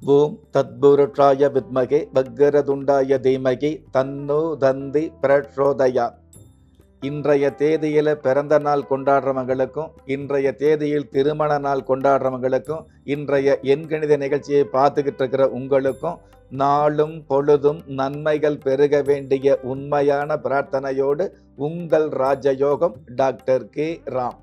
ஓம் தத்புருஷாய வித்மகே வக்கரதுண்டாய தீமகி தன்னோ தந்தி பிரச்சோதயா இன்றைய தேதியில் பிறந்த நாள் கொண்டாடுறவங்களுக்கும் இன்றைய தேதியில் திருமண நாள் கொண்டாடுறவங்களுக்கும் இன்றைய எண்கணித நிகழ்ச்சியை பார்த்துக்கிட்டு இருக்கிற உங்களுக்கும் நாளும் பொழுதும் நன்மைகள் பெருக வேண்டிய உண்மையான பிரார்த்தனையோடு உங்கள் ராஜயோகம் டாக்டர் கே ராம்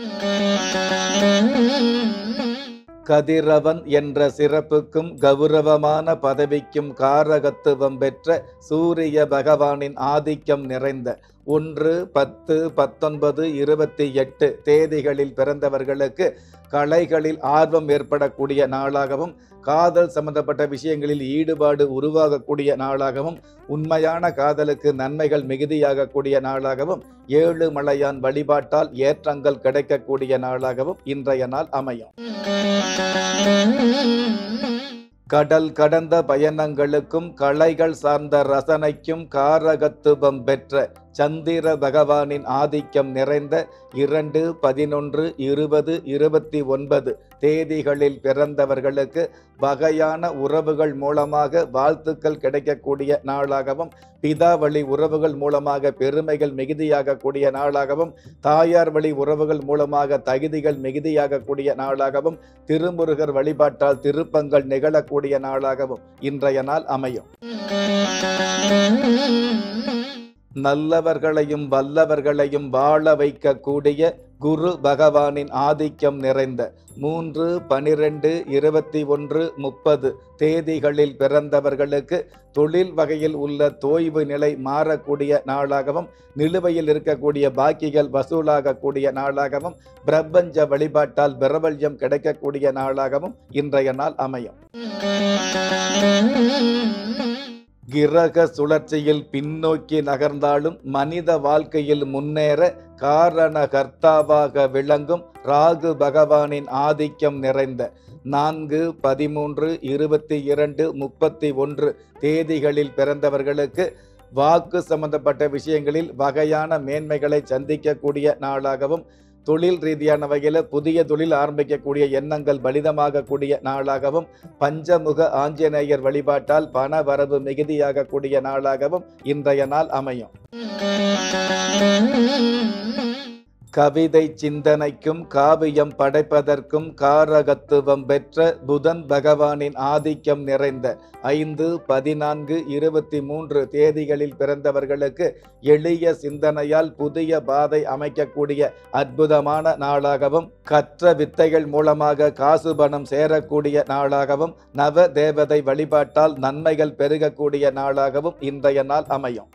கதிரவன் என்ற சிறப்புக்கும் கௌரவமான பதவிக்கும் காரகத்துவம் பெற்ற சூரிய பகவானின் ஆதிக்கம் நிறைந்த ஒன்று பத்து பத்தொன்பது இருபத்தி எட்டு தேதிகளில் பிறந்தவர்களுக்கு கலைகளில் ஆர்வம் ஏற்படக்கூடிய நாளாகவும் காதல் சம்பந்தப்பட்ட விஷயங்களில் ஈடுபாடு உருவாகக்கூடிய நாளாகவும் உண்மையான காதலுக்கு நன்மைகள் மிகுதியாகக்கூடிய நாளாகவும் ஏழு மலையான் வழிபாட்டால் ஏற்றங்கள் கிடைக்கக்கூடிய நாளாகவும் இன்றைய நாள் அமையும் கடல் கடந்த பயணங்களுக்கும் கலைகள் சார்ந்த ரசனைக்கும் காரகத்துவம் பெற்ற சந்திர பகவானின் ஆதிக்கம் நிறைந்த இரண்டு பதினொன்று இருபது இருபத்தி ஒன்பது தேதிகளில் பிறந்தவர்களுக்கு வகையான உறவுகள் மூலமாக வாழ்த்துக்கள் கிடைக்கக்கூடிய நாளாகவும் பிதா வழி உறவுகள் மூலமாக பெருமைகள் மிகுதியாகக்கூடிய நாளாகவும் தாயார் வழி உறவுகள் மூலமாக தகுதிகள் மிகுதியாகக்கூடிய நாளாகவும் திருமுருகர் வழிபாட்டால் திருப்பங்கள் நிகழக்கூடிய நாளாகவும் இன்றைய நாள் அமையும் நல்லவர்களையும் வல்லவர்களையும் வாழ வைக்கக்கூடிய குரு பகவானின் ஆதிக்கம் நிறைந்த மூன்று பனிரெண்டு இருபத்தி ஒன்று முப்பது தேதிகளில் பிறந்தவர்களுக்கு தொழில் வகையில் உள்ள தோய்வு நிலை மாறக்கூடிய நாளாகவும் நிலுவையில் இருக்கக்கூடிய பாக்கிகள் வசூலாகக்கூடிய நாளாகவும் பிரபஞ்ச வழிபாட்டால் பிரபல்யம் கிடைக்கக்கூடிய நாளாகவும் இன்றைய நாள் அமையும் கிரக சுழற்சியில் பின்னோக்கி நகர்ந்தாலும் மனித வாழ்க்கையில் முன்னேற காரணகர்த்தாவாக விளங்கும் ராகு பகவானின் ஆதிக்கம் நிறைந்த நான்கு பதிமூன்று இருபத்தி இரண்டு முப்பத்தி ஒன்று தேதிகளில் பிறந்தவர்களுக்கு வாக்கு சம்பந்தப்பட்ட விஷயங்களில் வகையான மேன்மைகளை சந்திக்கக்கூடிய நாளாகவும் தொழில் ரீதியான வகையில் புதிய தொழில் ஆரம்பிக்கக்கூடிய எண்ணங்கள் பலிதமாகக்கூடிய நாளாகவும் பஞ்சமுக ஆஞ்சநேயர் வழிபாட்டால் பண வரவு மிகுதியாகக்கூடிய நாளாகவும் இன்றைய நாள் அமையும் கவிதை சிந்தனைக்கும் காவியம் படைப்பதற்கும் காரகத்துவம் பெற்ற புதன் பகவானின் ஆதிக்கம் நிறைந்த ஐந்து பதினான்கு இருபத்தி மூன்று தேதிகளில் பிறந்தவர்களுக்கு எளிய சிந்தனையால் புதிய பாதை அமைக்கக்கூடிய அற்புதமான நாளாகவும் கற்ற வித்தைகள் மூலமாக காசு பணம் சேரக்கூடிய நாளாகவும் நவ தேவதை வழிபாட்டால் நன்மைகள் பெருகக்கூடிய நாளாகவும் இன்றைய நாள் அமையும்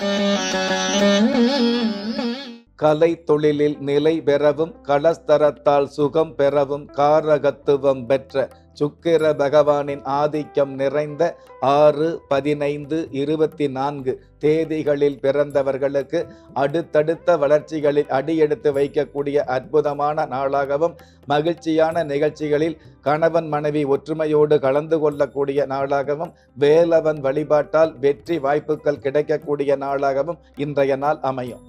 கலை தொழிலில் நிலை பெறவும் கலஸ்தரத்தால் சுகம் பெறவும் காரகத்துவம் பெற்ற சுக்கிர பகவானின் ஆதிக்கம் நிறைந்த ஆறு பதினைந்து இருபத்தி நான்கு தேதிகளில் பிறந்தவர்களுக்கு அடுத்தடுத்த வளர்ச்சிகளில் அடியெடுத்து வைக்கக்கூடிய அற்புதமான நாளாகவும் மகிழ்ச்சியான நிகழ்ச்சிகளில் கணவன் மனைவி ஒற்றுமையோடு கலந்து கொள்ளக்கூடிய நாளாகவும் வேலவன் வழிபாட்டால் வெற்றி வாய்ப்புகள் கிடைக்கக்கூடிய நாளாகவும் இன்றைய நாள் அமையும்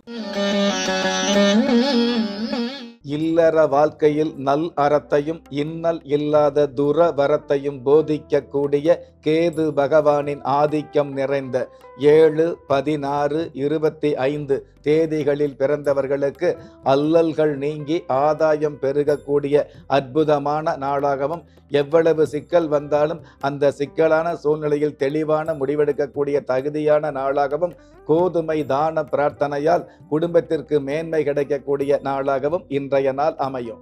இல்லற வாழ்க்கையில் நல் அறத்தையும் இன்னல் இல்லாத துர வரத்தையும் போதிக்கக்கூடிய கேது பகவானின் ஆதிக்கம் நிறைந்த ஏழு பதினாறு இருபத்தி ஐந்து தேதிகளில் பிறந்தவர்களுக்கு அல்லல்கள் நீங்கி ஆதாயம் பெருகக்கூடிய அற்புதமான நாளாகவும் எவ்வளவு சிக்கல் வந்தாலும் அந்த சிக்கலான சூழ்நிலையில் தெளிவான முடிவெடுக்கக்கூடிய தகுதியான நாளாகவும் கோதுமை தான பிரார்த்தனையால் குடும்பத்திற்கு மேன்மை கிடைக்கக்கூடிய நாளாகவும் இன்றைய நாள் அமையும்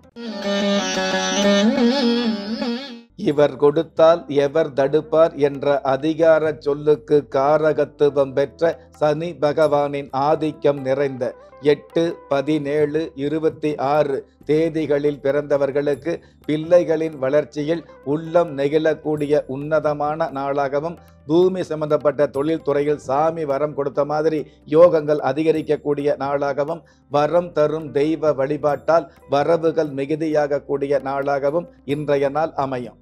இவர் கொடுத்தால் எவர் தடுப்பார் என்ற அதிகார சொல்லுக்கு காரகத்துவம் பெற்ற சனி பகவானின் ஆதிக்கம் நிறைந்த எட்டு பதினேழு இருபத்தி ஆறு தேதிகளில் பிறந்தவர்களுக்கு பிள்ளைகளின் வளர்ச்சியில் உள்ளம் நெகிழக்கூடிய உன்னதமான நாளாகவும் பூமி சம்பந்தப்பட்ட தொழில் துறையில் சாமி வரம் கொடுத்த மாதிரி யோகங்கள் அதிகரிக்கக்கூடிய நாளாகவும் வரம் தரும் தெய்வ வழிபாட்டால் வரவுகள் மிகுதியாகக்கூடிய நாளாகவும் இன்றைய நாள் அமையும்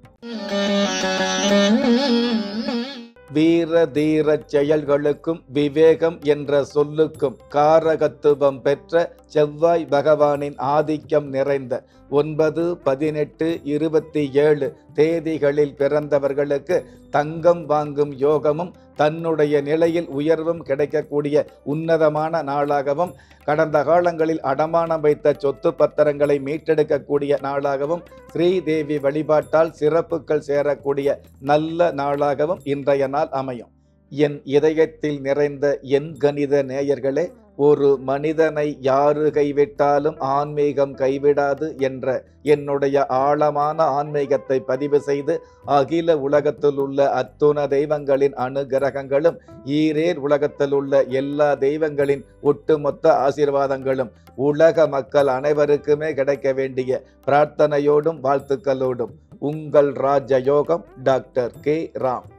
வீர தீர செயல்களுக்கும் விவேகம் என்ற சொல்லுக்கும் காரகத்துவம் பெற்ற செவ்வாய் பகவானின் ஆதிக்கம் நிறைந்த ஒன்பது பதினெட்டு இருபத்தி ஏழு தேதிகளில் பிறந்தவர்களுக்கு தங்கம் வாங்கும் யோகமும் தன்னுடைய நிலையில் உயர்வும் கிடைக்கக்கூடிய உன்னதமான நாளாகவும் கடந்த காலங்களில் அடமானம் வைத்த சொத்து பத்திரங்களை மீட்டெடுக்கக்கூடிய நாளாகவும் ஸ்ரீதேவி வழிபாட்டால் சிறப்புகள் சேரக்கூடிய நல்ல நாளாகவும் இன்றைய நாள் அமையும் என் இதயத்தில் நிறைந்த என் கணித நேயர்களே ஒரு மனிதனை யாரு கைவிட்டாலும் ஆன்மீகம் கைவிடாது என்ற என்னுடைய ஆழமான ஆன்மீகத்தை பதிவு செய்து அகில உலகத்தில் உள்ள அத்துண தெய்வங்களின் அனுகிரகங்களும் ஈரேர் உலகத்தில் உள்ள எல்லா தெய்வங்களின் ஒட்டுமொத்த ஆசீர்வாதங்களும் உலக மக்கள் அனைவருக்குமே கிடைக்க வேண்டிய பிரார்த்தனையோடும் வாழ்த்துக்களோடும் உங்கள் ராஜயோகம் டாக்டர் கே ராம்